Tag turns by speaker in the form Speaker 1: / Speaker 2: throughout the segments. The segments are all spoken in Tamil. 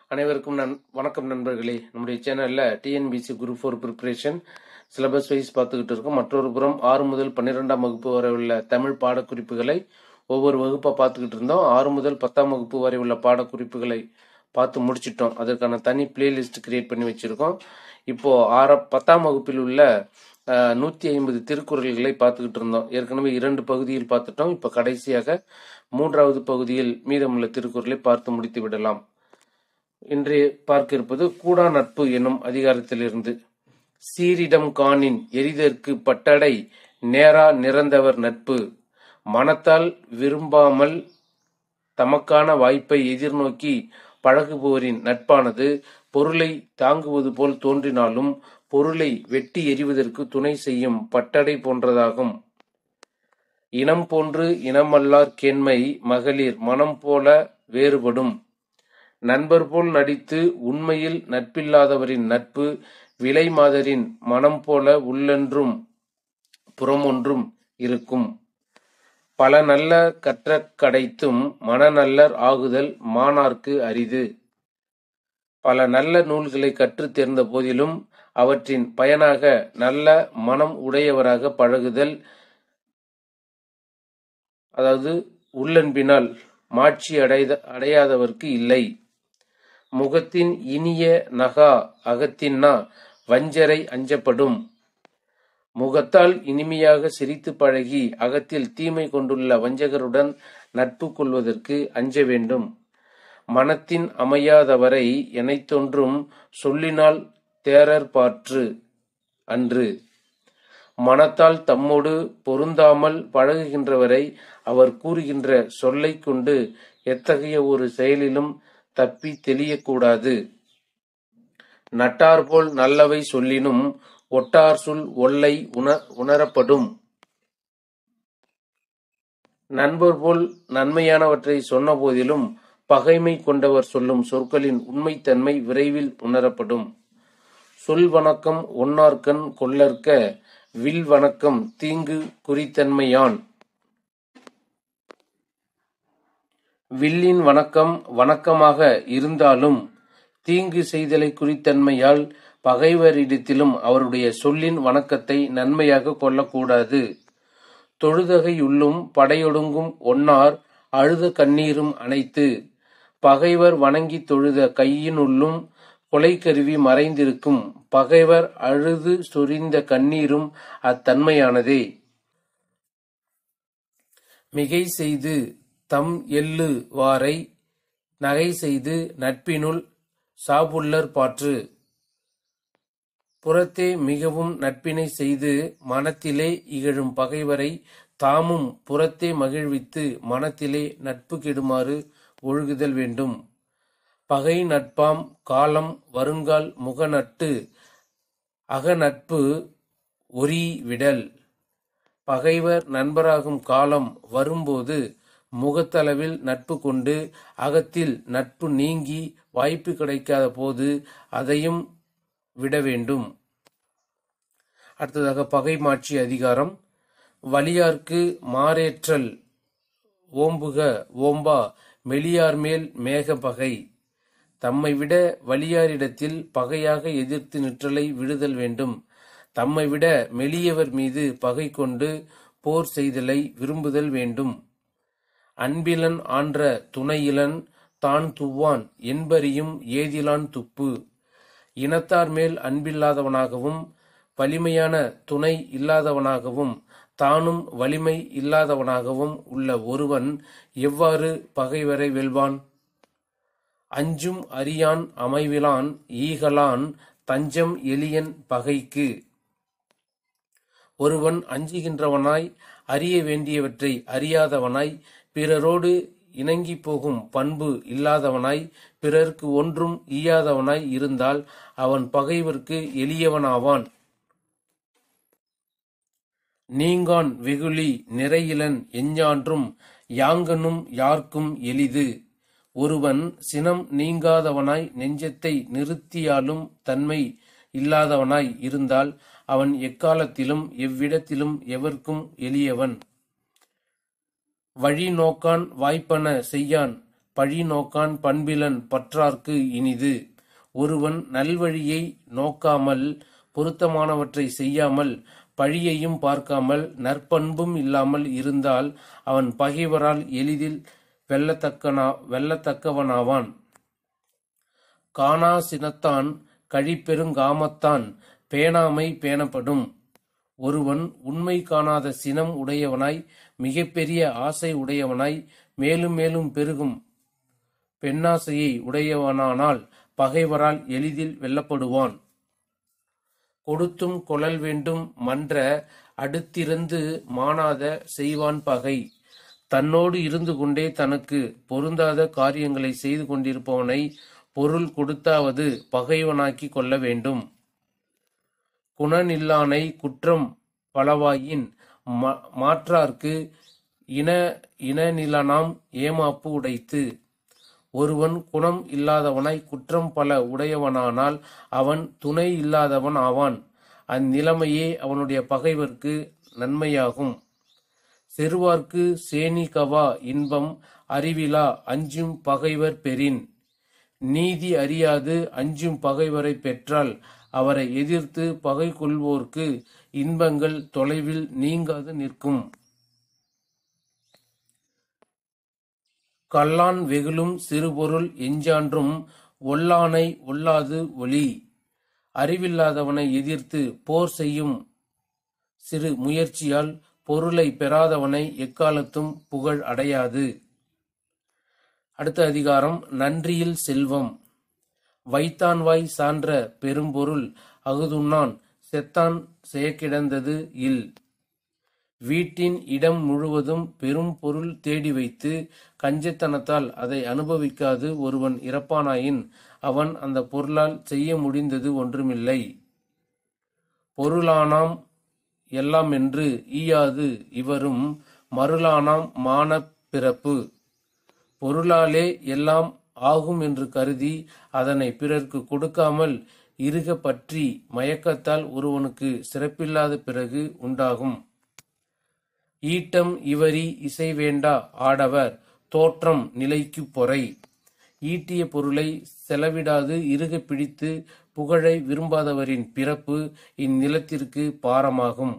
Speaker 1: அனைவருக்கும் நன் வணக்கம் நண்பர்களே நம்முடைய சேனலில் TNPSC group four preparation syllabus wise பார்த்துக்கிட்டு இருக்கோம் மற்றொரு புறம் ஆறு முதல் பன்னிரெண்டாம் வகுப்பு வரை உள்ள தமிழ் பாடக்குறிப்புகளை ஒவ்வொரு வகுப்பாக பார்த்துக்கிட்டு இருந்தோம் ஆறு முதல் பத்தாம் வகுப்பு வரை உள்ள பாடக்குறிப்புகளை பார்த்து முடிச்சிட்டோம் அதற்கான தனி பிளேலிஸ்ட் கிரியேட் பண்ணி வச்சுருக்கோம் இப்போது ஆற பத்தாம் வகுப்பில் உள்ள நூற்றி ஐம்பது திருக்குறள்களை பார்த்துக்கிட்டு இருந்தோம் ஏற்கனவே இரண்டு பகுதியில் பார்த்துட்டோம் இப்போ கடைசியாக மூன்றாவது பகுதியில் மீதமுள்ள திருக்குறளை பார்த்து முடித்து விடலாம் இன்று பார்க்க இருப்பது கூடா நட்பு என்னும் அதிகாரத்திலிருந்து சீரிடம் காணின் எரிதற்கு பட்டடை நேரா நிறந்தவர் நட்பு மனத்தால் விரும்பாமல் தமக்கான வாய்ப்பை எதிர்நோக்கி பழகுபவரின் நட்பானது பொருளை தாங்குவது போல் தோன்றினாலும் பொருளை வெட்டி எறிவதற்கு துணை செய்யும் பட்டடை போன்றதாகும் இனம் போன்று இனமல்லார் கேண்மை மகளிர் மனம் போல வேறுபடும் நண்பர் போல் நடித்து உண்மையில் நட்பில்லாதவரின் நட்பு விலை மாதரின் மனம் போல உள்ளென்றும் புறமொன்றும் இருக்கும் பல நல்ல கற்ற கடைத்தும் மனநல்லர் ஆகுதல் மானார்க்கு அரிது பல நல்ல நூல்களை கற்றுத் தேர்ந்த போதிலும் அவற்றின் பயனாக நல்ல மனம் உடையவராக பழகுதல் அதாவது உள்ளன்பினால் மாட்சி அடைத அடையாதவர்க்கு இல்லை முகத்தின் இனிய நகா அகத்தின்னா வஞ்சரை அஞ்சப்படும் முகத்தால் இனிமையாக சிரித்து பழகி அகத்தில் தீமை கொண்டுள்ள வஞ்சகருடன் நட்பு கொள்வதற்கு அஞ்ச வேண்டும் மனத்தின் அமையாதவரை எனைத்தொன்றும் சொல்லினால் தேரர் பாற்று அன்று மனத்தால் தம்மோடு பொருந்தாமல் பழகுகின்றவரை அவர் கூறுகின்ற சொல்லை கொண்டு எத்தகைய ஒரு செயலிலும் தப்பி தெளியக்கூடாது நட்டார் போல் நல்லவை சொல்லினும் ஒட்டார் சொல் ஒல்லை உண உணரப்படும் நண்பர் போல் நன்மையானவற்றை சொன்ன போதிலும் பகைமை கொண்டவர் சொல்லும் சொற்களின் உண்மைத்தன்மை விரைவில் உணரப்படும் சொல் வணக்கம் ஒன்னார்கண் கொள்ளற்க வில் வணக்கம் தீங்கு குறித்தன்மையான் வில்லின் வணக்கம் வணக்கமாக இருந்தாலும் தீங்கு செய்தலை குறித்தன்மையால் பகைவரிடத்திலும் அவருடைய சொல்லின் வணக்கத்தை நன்மையாக கொள்ளக்கூடாது தொழுதகையுள்ளும் படையொடுங்கும் ஒன்னார் அழுத கண்ணீரும் அனைத்து பகைவர் வணங்கி தொழுத கையினுள்ளும் கொலைக்கருவி மறைந்திருக்கும் பகைவர் அழுது சொரிந்த கண்ணீரும் அத்தன்மையானதே மிகை செய்து தம் எள்ளு வாரை நகை செய்து நட்பினுள் சாபுள்ளர் பாற்று புறத்தே மிகவும் நட்பினை செய்து மனத்திலே இகழும் பகைவரை தாமும் புறத்தே மகிழ்வித்து மனத்திலே நட்பு கெடுமாறு ஒழுகுதல் வேண்டும் பகை நட்பாம் காலம் வருங்கால் முகநட்டு அகநட்பு ஒரி விடல் பகைவர் நண்பராகும் காலம் வரும்போது முகத்தளவில் நட்பு கொண்டு அகத்தில் நட்பு நீங்கி வாய்ப்பு கிடைக்காத போது அதையும் விட வேண்டும் அடுத்ததாக பகை மாட்சி அதிகாரம் வலியார்க்கு மாறேற்றல் ஓம்புக ஓம்பா மெலியார் மேல் மேக பகை தம்மை விட வலியாரிடத்தில் பகையாக எதிர்த்து நிற்றலை விடுதல் வேண்டும் தம்மை விட மெலியவர் மீது பகை கொண்டு போர் செய்தலை விரும்புதல் வேண்டும் அன்பிலன் ஆன்ற துணையிலன் தான் துவான் என்பறியும் ஏதிலான் துப்பு இனத்தார் மேல் அன்பில்லாதவனாகவும் வலிமையான துணை இல்லாதவனாகவும் தானும் வலிமை இல்லாதவனாகவும் உள்ள ஒருவன் எவ்வாறு பகைவரை வெல்வான் அஞ்சும் அறியான் அமைவிலான் ஈகலான் தஞ்சம் எளியன் பகைக்கு ஒருவன் அஞ்சுகின்றவனாய் அறிய வேண்டியவற்றை அறியாதவனாய் பிறரோடு இணங்கி போகும் பண்பு இல்லாதவனாய் பிறர்க்கு ஒன்றும் ஈயாதவனாய் இருந்தால் அவன் பகைவர்க்கு எளியவனாவான் நீங்கான் வெகுளி நிறையிலன் எஞ்ஞான்றும் யாங்கனும் யார்க்கும் எளிது ஒருவன் சினம் நீங்காதவனாய் நெஞ்சத்தை நிறுத்தியாலும் தன்மை இல்லாதவனாய் இருந்தால் அவன் எக்காலத்திலும் எவ்விடத்திலும் எவர்க்கும் எளியவன் வழி நோக்கான் வாய்ப்பன செய்யான் பழி நோக்கான் பண்பிலன் பற்றார்க்கு இனிது ஒருவன் நல்வழியை நோக்காமல் பொருத்தமானவற்றை செய்யாமல் பழியையும் பார்க்காமல் நற்பண்பும் இல்லாமல் இருந்தால் அவன் பகைவரால் எளிதில் வெல்லத்தக்கனா வெல்லத்தக்கவனாவான் காணா சினத்தான் கழிப்பெருங்காமத்தான் பேணாமை பேணப்படும் ஒருவன் உண்மை காணாத சினம் உடையவனாய் மிகப்பெரிய ஆசை உடையவனாய் மேலும் மேலும் பெருகும் பெண்ணாசையை உடையவனானால் பகைவரால் எளிதில் வெல்லப்படுவான் கொடுத்தும் கொளல் வேண்டும் மன்ற அடுத்திருந்து மானாத செய்வான் பகை தன்னோடு இருந்து கொண்டே தனக்கு பொருந்தாத காரியங்களை செய்து கொண்டிருப்பவனை பொருள் கொடுத்தாவது பகைவனாக்கி கொள்ள வேண்டும் குணனில்லானை குற்றம் பலவாயின் மா- மாற்றார்க்கு இன இனநிலனாம் ஏமாப்பு உடைத்து ஒருவன் குணம் இல்லாதவனாய் குற்றம் பல உடையவனானால் அவன் துணை இல்லாதவன் ஆவான் அந்நிலைமையே அவனுடைய பகைவர்க்கு நன்மையாகும் செருவார்க்கு சேனிகவா இன்பம் அறிவிலா அஞ்சும் பகைவர் பெறின் நீதி அறியாது அஞ்சும் பகைவரை பெற்றால் அவரை எதிர்த்து பகை கொள்வோர்க்கு இன்பங்கள் தொலைவில் நீங்காது நிற்கும் கல்லான் வெகுளும் சிறுபொருள் எஞ்சான்றும் ஒல்லானை ஒல்லாது ஒளி அறிவில்லாதவனை எதிர்த்து போர் செய்யும் சிறு முயற்சியால் பொருளை பெறாதவனை எக்காலத்தும் புகழ் அடையாது அடுத்த அதிகாரம் நன்றியில் செல்வம் வைத்தான் வாய் சான்ற பெரும்பொருள் அகுதுண்ணான் செத்தான் செயக்கிடந்தது இல் வீட்டின் இடம் முழுவதும் பெரும் பொருள் தேடி வைத்து கஞ்சத்தனத்தால் அதை அனுபவிக்காது ஒருவன் இறப்பானாயின் அவன் அந்த பொருளால் செய்ய முடிந்தது ஒன்றுமில்லை பொருளானாம் எல்லாம் என்று ஈயாது இவரும் மருளானாம் மானப் பிறப்பு பொருளாலே எல்லாம் ஆகும் என்று கருதி அதனை பிறர்க்கு கொடுக்காமல் இறுக பற்றி மயக்கத்தால் ஒருவனுக்கு சிறப்பில்லாத பிறகு உண்டாகும் ஈட்டம் இவரி இசை வேண்டா ஆடவர் தோற்றம் நிலைக்கு பொறை ஈட்டிய பொருளை செலவிடாது இறுக பிடித்து புகழை விரும்பாதவரின் பிறப்பு இந்நிலத்திற்கு பாரமாகும்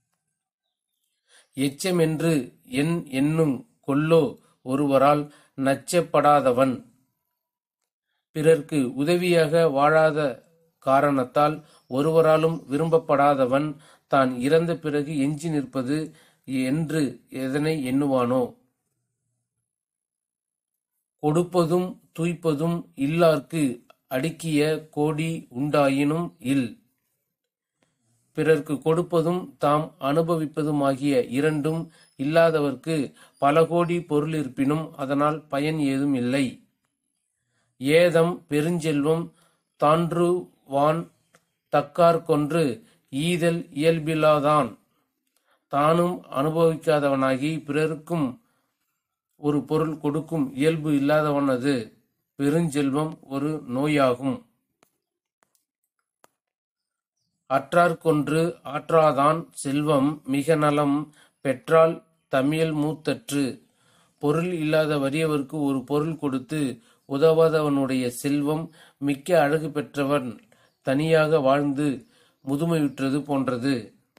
Speaker 1: எச்சமென்று என் என்னும் கொல்லோ ஒருவரால் நச்சப்படாதவன் பிறர்க்கு உதவியாக வாழாத காரணத்தால் ஒருவராலும் விரும்பப்படாதவன் தான் இறந்த பிறகு எஞ்சி நிற்பது என்று எதனை எண்ணுவானோ கொடுப்பதும் துய்ப்பதும் இல்லார்க்கு அடுக்கிய கோடி உண்டாயினும் இல் பிறர்க்கு கொடுப்பதும் தாம் அனுபவிப்பதுமாகிய இரண்டும் இல்லாதவர்க்கு பல கோடி பொருள் இருப்பினும் அதனால் பயன் ஏதும் இல்லை ஏதம் பெருஞ்செல்வம் தான்றுவான் தக்கார் கொன்று ஈதல் இயல்பிலாதான் தானும் அனுபவிக்காதவனாகி பிறருக்கும் ஒரு பொருள் கொடுக்கும் இயல்பு இல்லாதவனது பெருஞ்செல்வம் ஒரு நோயாகும் அற்றார்கொன்று ஆற்றாதான் செல்வம் மிக நலம் பெற்றால் தமியல் மூத்தற்று பொருள் இல்லாத வறியவர்க்கு ஒரு பொருள் கொடுத்து உதவாதவனுடைய செல்வம் மிக்க அழகு பெற்றவன் தனியாக வாழ்ந்து முதுமையுற்றது போன்றது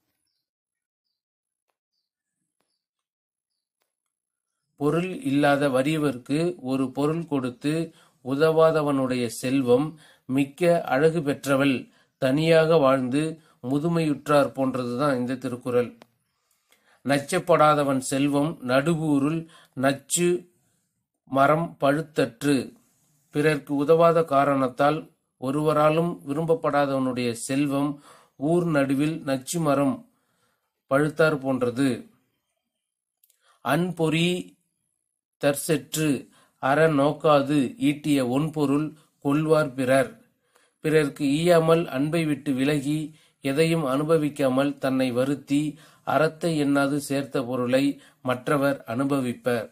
Speaker 1: பொருள் இல்லாத வறியவர்க்கு ஒரு பொருள் கொடுத்து உதவாதவனுடைய செல்வம் மிக்க அழகு பெற்றவள் தனியாக வாழ்ந்து முதுமையுற்றார் போன்றதுதான் இந்த திருக்குறள் நச்சப்படாதவன் செல்வம் நடுவூருள் நச்சு மரம் பழுத்தற்று பிறர்க்கு உதவாத காரணத்தால் ஒருவராலும் விரும்பப்படாதவனுடைய செல்வம் ஊர் நடுவில் நச்சு மரம் பழுத்தார் போன்றது அன்பொறி தற்செற்று அற நோக்காது ஈட்டிய ஒன்பொருள் கொள்வார் பிறர் பிறர்க்கு ஈயாமல் அன்பை விட்டு விலகி எதையும் அனுபவிக்காமல் தன்னை வருத்தி அறத்தை எண்ணாது சேர்த்த பொருளை மற்றவர் அனுபவிப்பர்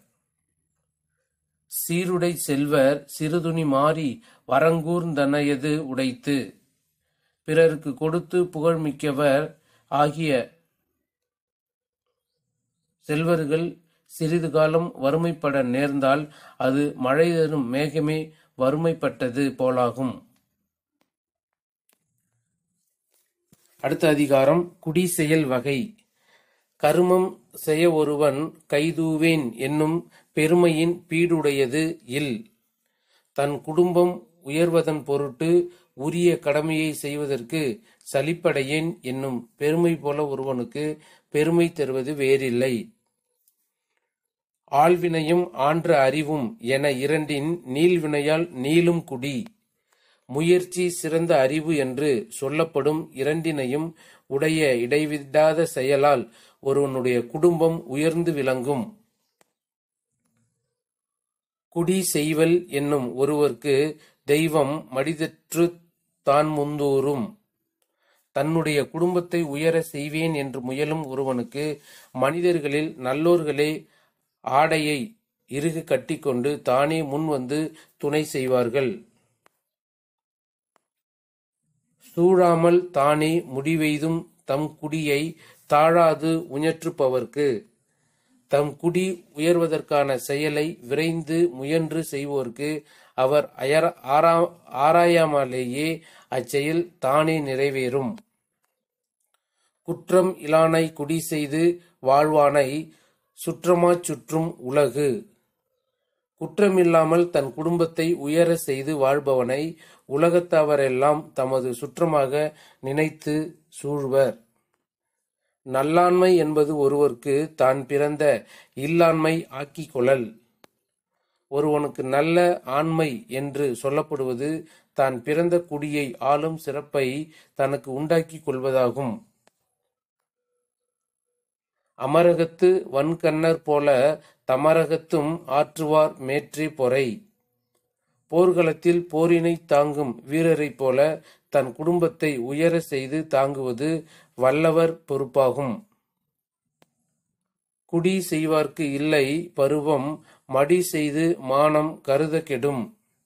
Speaker 1: சீருடை செல்வர் சிறுதுணி மாறி வரங்கூர்ந்தனையது உடைத்து பிறருக்கு கொடுத்து புகழ்மிக்கவர் ஆகிய செல்வர்கள் சிறிது காலம் வறுமைப்பட நேர்ந்தால் அது மழை தரும் மேகமே வறுமைப்பட்டது போலாகும் அடுத்த அதிகாரம் குடி செயல் வகை கருமம் செய்ய ஒருவன் கைதூவேன் என்னும் பெருமையின் பீடுடையது இல் தன் குடும்பம் உயர்வதன் பொருட்டு உரிய கடமையை செய்வதற்கு சலிப்படையேன் என்னும் பெருமை போல ஒருவனுக்கு பெருமை தருவது வேறில்லை ஆழ்வினையும் ஆன்ற அறிவும் என இரண்டின் நீள்வினையால் நீளும் குடி முயற்சி சிறந்த அறிவு என்று சொல்லப்படும் இரண்டினையும் உடைய இடைவிடாத செயலால் ஒருவனுடைய குடும்பம் உயர்ந்து விளங்கும் குடி செய்வல் என்னும் ஒருவர்க்கு தெய்வம் மடிதற்று தான் முந்தூறும் தன்னுடைய குடும்பத்தை உயர செய்வேன் என்று முயலும் ஒருவனுக்கு மனிதர்களில் நல்லோர்களே ஆடையை இறுகு கட்டிக்கொண்டு தானே முன் வந்து துணை செய்வார்கள் சூழாமல் தானே முடிவெய்தும் தம் குடியை தாழாது உயற்றுப்பவர்க்கு தம் குடி உயர்வதற்கான செயலை விரைந்து முயன்று செய்வோர்க்கு அவர் அயர ஆரா ஆராயாமலேயே அச்செயல் தானே நிறைவேறும் குற்றம் இலானை குடி செய்து வாழ்வானை சுற்றமாச் சுற்றும் உலகு குற்றமில்லாமல் தன் குடும்பத்தை உயர செய்து வாழ்பவனை உலகத்தவரெல்லாம் தமது சுற்றமாக நினைத்து சூழ்வர் நல்லாண்மை என்பது ஒருவர்க்கு தான் பிறந்த இல்லாண்மை ஆக்கிக் கொள்ளல் ஒருவனுக்கு நல்ல ஆண்மை என்று சொல்லப்படுவது தான் பிறந்த குடியை ஆளும் சிறப்பை தனக்கு உண்டாக்கிக் கொள்வதாகும் அமரகத்து வன்கண்ணர் போல தமரகத்தும் ஆற்றுவார் மேற்றே பொறை போர்க்களத்தில் போரினை தாங்கும் வீரரைப் போல தன் குடும்பத்தை உயர செய்து தாங்குவது வல்லவர் பொறுப்பாகும் குடி செய்வார்க்கு இல்லை பருவம் மடி செய்து மானம் கருத கெடும்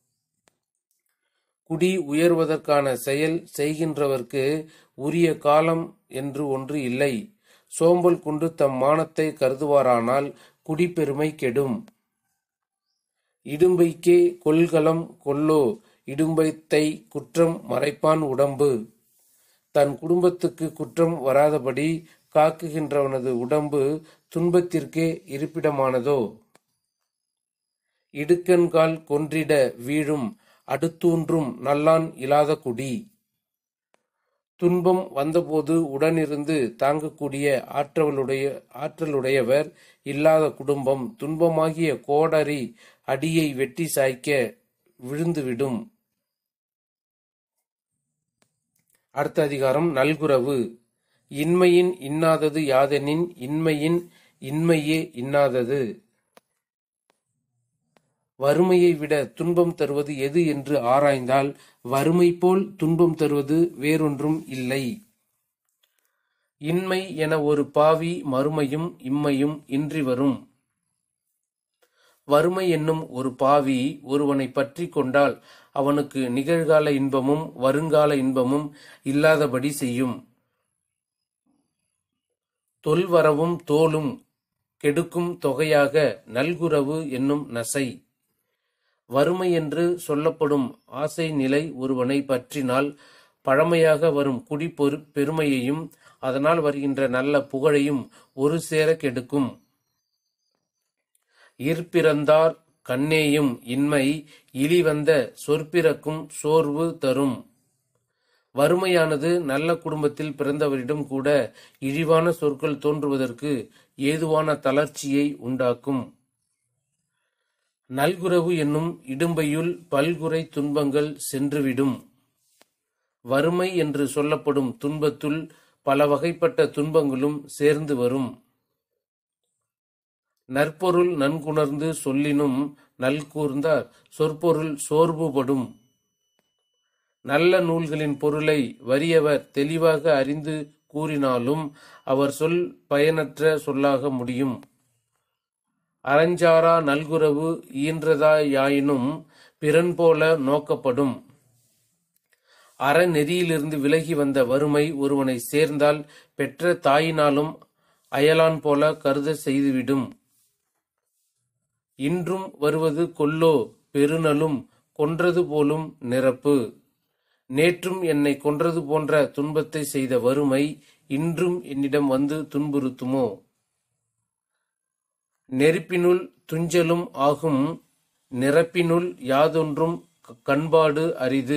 Speaker 1: குடி உயர்வதற்கான செயல் செய்கின்றவர்க்கு உரிய காலம் என்று ஒன்று இல்லை சோம்பல் கொண்டு தம் மானத்தை கருதுவாரானால் குடிப்பெருமை கெடும் இடும்பைக்கே கொள்கலம் கொல்லோ இடும்பைத்தை குற்றம் மறைப்பான் உடம்பு தன் குடும்பத்துக்கு குற்றம் வராதபடி காக்குகின்றவனது உடம்பு துன்பத்திற்கே இருப்பிடமானதோ இடுக்கண்கால் கொன்றிட வீழும் அடுத்தூன்றும் நல்லான் இலாத குடி துன்பம் வந்தபோது உடனிருந்து தாங்கக்கூடிய ஆற்றலுடைய ஆற்றலுடையவர் இல்லாத குடும்பம் துன்பமாகிய கோடரி அடியை வெட்டி சாய்க்க விழுந்துவிடும் அடுத்த அதிகாரம் நல்குரவு இன்மையின் இன்னாதது யாதெனின் இன்மையின் இன்மையே இன்னாதது வறுமையை விட துன்பம் தருவது எது என்று ஆராய்ந்தால் வறுமை போல் துன்பம் தருவது வேறொன்றும் இல்லை இன்மை என ஒரு பாவி மறுமையும் இம்மையும் இன்றி வரும் வறுமை என்னும் ஒரு பாவி ஒருவனை பற்றி கொண்டால் அவனுக்கு நிகழ்கால இன்பமும் வருங்கால இன்பமும் இல்லாதபடி செய்யும் தொல்வரவும் தோலும் கெடுக்கும் தொகையாக நல்குரவு என்னும் நசை வறுமை என்று சொல்லப்படும் ஆசை நிலை ஒருவனை பற்றினால் பழமையாக வரும் குடி பொறு பெருமையையும் அதனால் வருகின்ற நல்ல புகழையும் ஒரு சேர கெடுக்கும் இற்பிறந்தார் கண்ணேயும் இன்மை இழிவந்த சொற்பிறக்கும் சோர்வு தரும் வறுமையானது நல்ல குடும்பத்தில் பிறந்தவரிடம் கூட இழிவான சொற்கள் தோன்றுவதற்கு ஏதுவான தளர்ச்சியை உண்டாக்கும் நல்குரவு என்னும் இடும்பையுள் பல்குறை துன்பங்கள் சென்றுவிடும் வறுமை என்று சொல்லப்படும் துன்பத்துள் பல வகைப்பட்ட துன்பங்களும் சேர்ந்து வரும் நற்பொருள் நன்குணர்ந்து சொல்லினும் நல்கூர்ந்தார் சொற்பொருள் சோர்வுபடும் நல்ல நூல்களின் பொருளை வறியவர் தெளிவாக அறிந்து கூறினாலும் அவர் சொல் பயனற்ற சொல்லாக முடியும் அறஞ்சாரா நல்குரவு ஈன்றதாயாயினும் பிறன் போல நோக்கப்படும் அறநெறியிலிருந்து விலகி வந்த வறுமை ஒருவனை சேர்ந்தால் பெற்ற தாயினாலும் அயலான் போல கருத செய்துவிடும் இன்றும் வருவது கொல்லோ பெருநலும் கொன்றது போலும் நிரப்பு நேற்றும் என்னை கொன்றது போன்ற துன்பத்தை செய்த வறுமை இன்றும் என்னிடம் வந்து துன்புறுத்துமோ நெருப்பினுள் துஞ்சலும் ஆகும் நிரப்பினுள் யாதொன்றும் கண்பாடு அரிது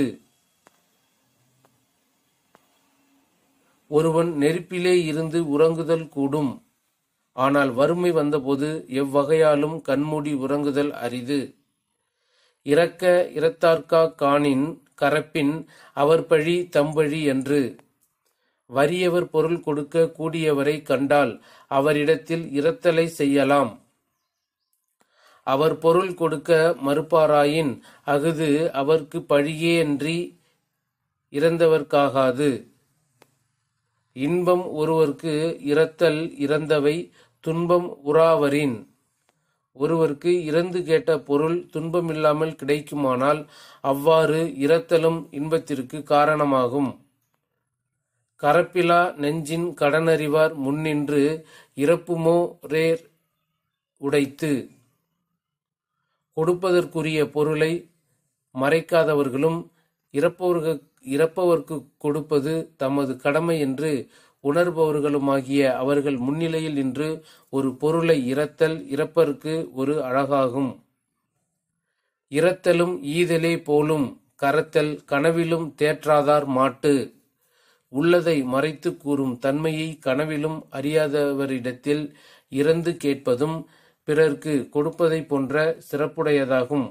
Speaker 1: ஒருவன் நெருப்பிலே இருந்து உறங்குதல் கூடும் ஆனால் வறுமை வந்தபோது எவ்வகையாலும் கண்மூடி உறங்குதல் அரிது இறக்க இறத்தார்க்கா காணின் கரப்பின் அவர் பழி தம்பழி என்று வறியவர் பொருள் கொடுக்க கூடியவரை கண்டால் அவரிடத்தில் இரத்தலை செய்யலாம் அவர் பொருள் கொடுக்க மறுப்பாராயின் அகுது அவர்க்கு பழியே அன்றி இறந்தவர்க்காகாது இன்பம் ஒருவர்க்கு இரத்தல் இறந்தவை துன்பம் உறாவரின் ஒருவருக்கு இறந்து கேட்ட பொருள் துன்பமில்லாமல் கிடைக்குமானால் அவ்வாறு இரத்தலும் இன்பத்திற்கு காரணமாகும் கரப்பிலா நெஞ்சின் கடனறிவார் முன்னின்று இறப்புமோ ரேர் உடைத்து கொடுப்பதற்குரிய பொருளை மறைக்காதவர்களும் இறப்பவர்கள் இறப்பவர்க்கு கொடுப்பது தமது கடமை என்று உணர்பவர்களுமாகிய அவர்கள் முன்னிலையில் நின்று ஒரு பொருளை இறத்தல் இறப்பருக்கு ஒரு அழகாகும் இறத்தலும் ஈதலே போலும் கரத்தல் கனவிலும் தேற்றாதார் மாட்டு உள்ளதை மறைத்து கூறும் தன்மையை கனவிலும் அறியாதவரிடத்தில் இறந்து கேட்பதும் பிறர்க்கு கொடுப்பதை போன்ற சிறப்புடையதாகும்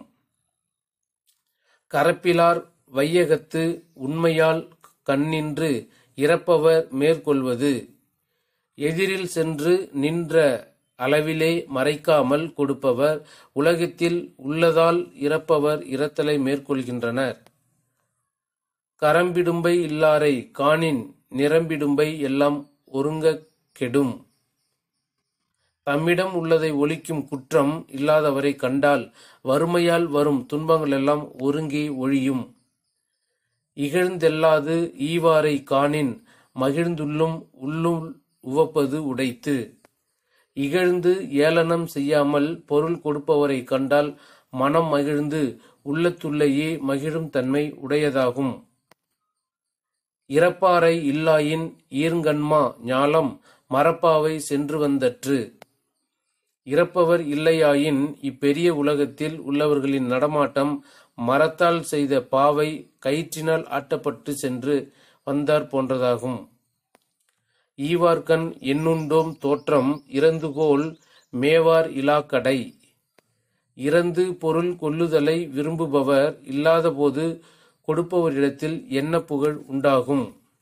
Speaker 1: கரப்பிலார் வையகத்து உண்மையால் கண்ணின்று இறப்பவர் மேற்கொள்வது எதிரில் சென்று நின்ற அளவிலே மறைக்காமல் கொடுப்பவர் உலகத்தில் உள்ளதால் இறப்பவர் இரத்தலை மேற்கொள்கின்றனர் கரம்பிடும்பை இல்லாரை காணின் நிரம்பிடும்பை எல்லாம் ஒருங்க கெடும் தம்மிடம் உள்ளதை ஒழிக்கும் குற்றம் இல்லாதவரை கண்டால் வறுமையால் வரும் துன்பங்களெல்லாம் ஒருங்கி ஒழியும் இகழ்ந்தெல்லாது ஈவாரை காணின் மகிழ்ந்துள்ளும் உள்ளும் உவப்பது உடைத்து இகழ்ந்து ஏளனம் செய்யாமல் பொருள் கொடுப்பவரை கண்டால் மனம் மகிழ்ந்து உள்ளத்துள்ளேயே மகிழும் தன்மை உடையதாகும் இறப்பாரை இல்லாயின் ஈர்ங்கண்மா ஞாலம் மரப்பாவை சென்று வந்தற்று இறப்பவர் இல்லையாயின் இப்பெரிய உலகத்தில் உள்ளவர்களின் நடமாட்டம் மரத்தால் செய்த பாவை கயிற்றினால் ஆட்டப்பட்டு சென்று வந்தார் போன்றதாகும் ஈவார்கண் எண்ணுண்டோம் தோற்றம் இறந்துகோல் மேவார் இலாக்கடை இறந்து பொருள் கொள்ளுதலை விரும்புபவர் இல்லாதபோது கொடுப்பவரிடத்தில் என்ன புகழ் உண்டாகும்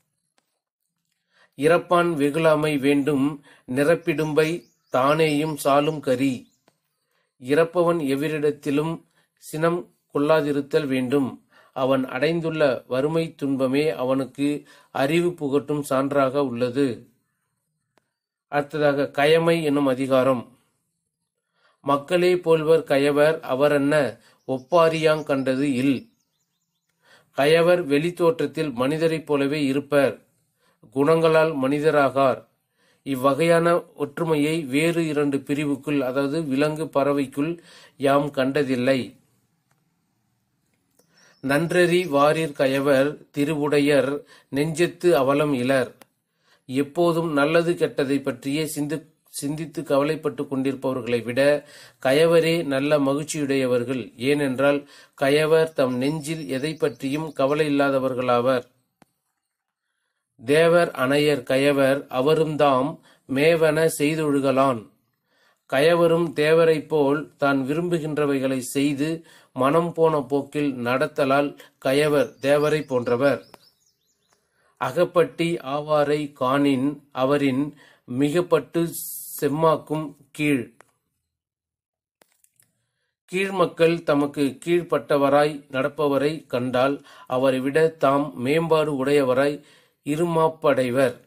Speaker 1: இறப்பான் வெகுளாமை வேண்டும் நிரப்பிடும்பை தானேயும் சாலும் கரி இறப்பவன் எவரிடத்திலும் சினம் கொள்ளாதிருத்தல் வேண்டும் அவன் அடைந்துள்ள வறுமை துன்பமே அவனுக்கு அறிவு புகட்டும் சான்றாக உள்ளது அடுத்ததாக கயமை என்னும் அதிகாரம் மக்களே போல்வர் கயவர் அவரென்ன ஒப்பாரியாங் கண்டது இல் கயவர் வெளித்தோற்றத்தில் மனிதரைப் போலவே இருப்பர் குணங்களால் மனிதராகார் இவ்வகையான ஒற்றுமையை வேறு இரண்டு பிரிவுக்குள் அதாவது விலங்கு பறவைக்குள் யாம் கண்டதில்லை நன்றறி வாரீர் கயவர் திருவுடையர் நெஞ்சத்து அவலம் இலர் எப்போதும் நல்லது கெட்டதை பற்றியே சிந்து சிந்தித்து கவலைப்பட்டு கொண்டிருப்பவர்களை விட கயவரே நல்ல மகிழ்ச்சியுடையவர்கள் ஏனென்றால் கயவர் தம் நெஞ்சில் எதை பற்றியும் கவலை இல்லாதவர்களாவர் தேவர் அணையர் கயவர் அவரும்தாம் மேவன செய்தொழுகலான் கயவரும் தேவரைப் போல் தான் விரும்புகின்றவைகளை செய்து மனம் போன போக்கில் நடத்தலால் கயவர் தேவரை போன்றவர் அகப்பட்டி ஆவாரை காணின் அவரின் மிகப்பட்டு செம்மாக்கும் கீழ் கீழ்மக்கள் தமக்கு கீழ்ப்பட்டவராய் நடப்பவரை கண்டால் அவரை விட தாம் மேம்பாடு உடையவராய் இருமாப்படைவர்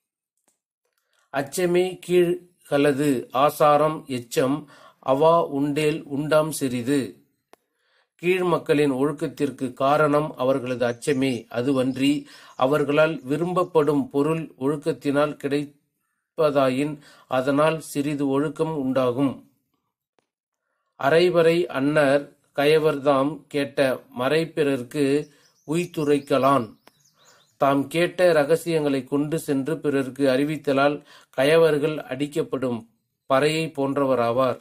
Speaker 1: அச்சமே கீழ்கலது ஆசாரம் எச்சம் அவா உண்டேல் உண்டாம் சிறிது கீழ் மக்களின் ஒழுக்கத்திற்கு காரணம் அவர்களது அச்சமே அதுவன்றி அவர்களால் விரும்பப்படும் பொருள் ஒழுக்கத்தினால் கிடைப்பதாயின் அதனால் சிறிது ஒழுக்கம் உண்டாகும் அரைவரை அன்னர் கயவர்தாம் கேட்ட மறைப்பிறர்க்கு உய்துரைக்கலான் தாம் கேட்ட ரகசியங்களை கொண்டு சென்று பிறருக்கு அறிவித்தலால் கயவர்கள் அடிக்கப்படும் பறையை போன்றவராவார்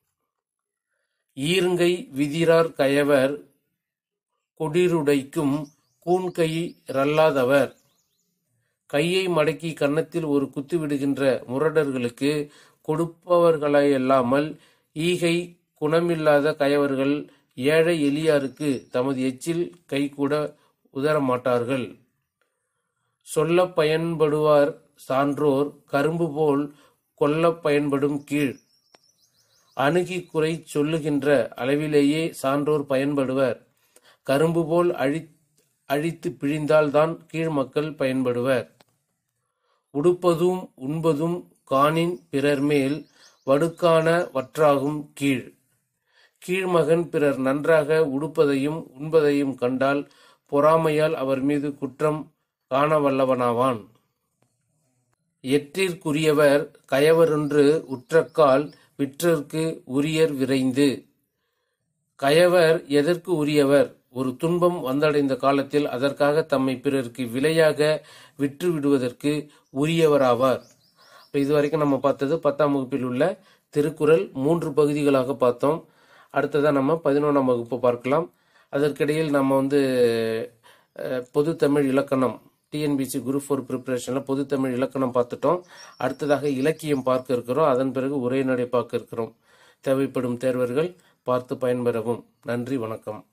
Speaker 1: ஈர்ங்கை விதிரார் கயவர் கொடிருடைக்கும் கூன்கையரல்லாதவர் கையை மடக்கி கன்னத்தில் ஒரு குத்து விடுகின்ற முரடர்களுக்கு கொடுப்பவர்களையல்லாமல் ஈகை குணமில்லாத கயவர்கள் ஏழை எளியாருக்கு தமது எச்சில் கைகூட உதரமாட்டார்கள் சொல்லப் பயன்படுவார் சான்றோர் கரும்பு போல் கொல்லப் பயன்படும் கீழ் அணுகி குறை சொல்லுகின்ற அளவிலேயே சான்றோர் பயன்படுவர் கரும்பு போல் அழி அழித்து பிழிந்தால்தான் கீழ் மக்கள் பயன்படுவர் உடுப்பதும் உண்பதும் காணின் பிறர்மேல் வடுக்கான வற்றாகும் கீழ் கீழ்மகன் பிறர் நன்றாக உடுப்பதையும் உண்பதையும் கண்டால் பொறாமையால் அவர் மீது குற்றம் காண வல்லவனாவான் எற்றிற்குரியவர் கயவரொன்று உற்றக்கால் விற்றற்கு உரியர் விரைந்து கயவர் எதற்கு உரியவர் ஒரு துன்பம் வந்தடைந்த காலத்தில் அதற்காக தம்மை பிறருக்கு விலையாக விற்று விடுவதற்கு உரியவராவார் இப்போ இதுவரைக்கும் நம்ம பார்த்தது பத்தாம் வகுப்பில் உள்ள திருக்குறள் மூன்று பகுதிகளாக பார்த்தோம் அடுத்ததாக நம்ம பதினொன்றாம் வகுப்பு பார்க்கலாம் அதற்கிடையில் நம்ம வந்து அஹ், பொது தமிழ் இலக்கணம் டிஎன்பிசி குரூப் ஃபோர் ப்ரிப்பரேஷனில் பொது தமிழ் இலக்கணம் பார்த்துட்டோம் அடுத்ததாக இலக்கியம் பார்க்க இருக்கிறோம் அதன் பிறகு உரைநடை பார்க்க இருக்கிறோம் தேவைப்படும் தேர்வர்கள் பார்த்து பயன்பெறவும் நன்றி வணக்கம்